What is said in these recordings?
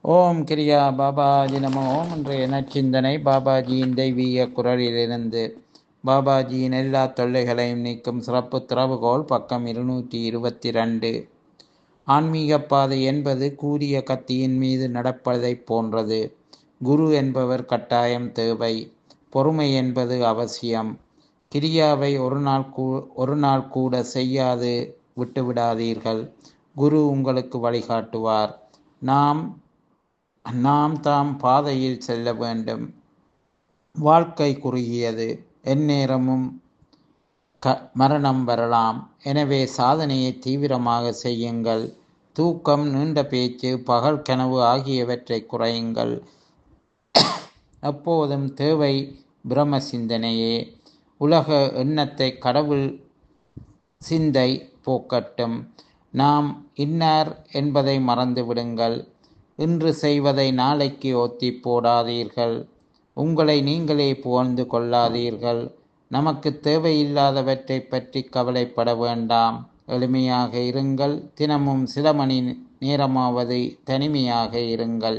ஓம் கிரியா பாபாஜி நமோ ஓம் இன்றைய நச்சிந்தனை பாபாஜியின் தெய்வீக குரலிலிருந்து பாபாஜியின் எல்லா தொல்லைகளையும் நீக்கும் சிறப்பு திறவுகோல் பக்கம் இருநூற்றி இருபத்தி ரெண்டு ஆன்மீக பாதை என்பது கூரிய கத்தியின் மீது நடப்பதைப் போன்றது குரு என்பவர் கட்டாயம் தேவை பொறுமை என்பது அவசியம் கிரியாவை ஒரு நாள் கூ ஒரு நாள் கூட செய்யாது விட்டுவிடாதீர்கள் குரு உங்களுக்கு வழிகாட்டுவார் நாம் நாம் தாம் பாதையில் செல்ல வேண்டும் வாழ்க்கை குறுகியது எந்நேரமும் க மரணம் வரலாம் எனவே சாதனையை தீவிரமாக செய்யுங்கள் தூக்கம் நீண்ட பேச்சு பகல் கனவு ஆகியவற்றை குறையுங்கள் எப்போதும் தேவை பிரம சிந்தனையே உலக எண்ணத்தை கடவுள் சிந்தை போக்கட்டும் நாம் இன்னார் என்பதை மறந்து விடுங்கள் இன்று செய்வதை நாளைக்கு ஒத்தி போடாதீர்கள் உங்களை நீங்களே புகழ்ந்து கொள்ளாதீர்கள் நமக்கு தேவையில்லாதவற்றை பற்றி கவலைப்பட வேண்டாம் எளிமையாக இருங்கள் தினமும் சில மணி நேரமாவது தனிமையாக இருங்கள்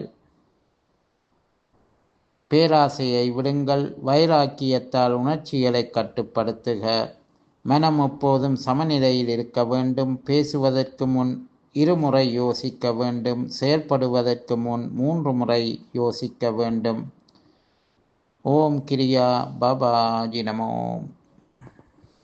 பேராசையை விடுங்கள் வைராக்கியத்தால் உணர்ச்சிகளை கட்டுப்படுத்துக மனம் எப்போதும் சமநிலையில் இருக்க வேண்டும் பேசுவதற்கு முன் இருமுறை யோசிக்க வேண்டும் செயல்படுவதற்கு முன் மூன்று முறை யோசிக்க வேண்டும் ஓம் கிரியா பாபாஜி நமோம்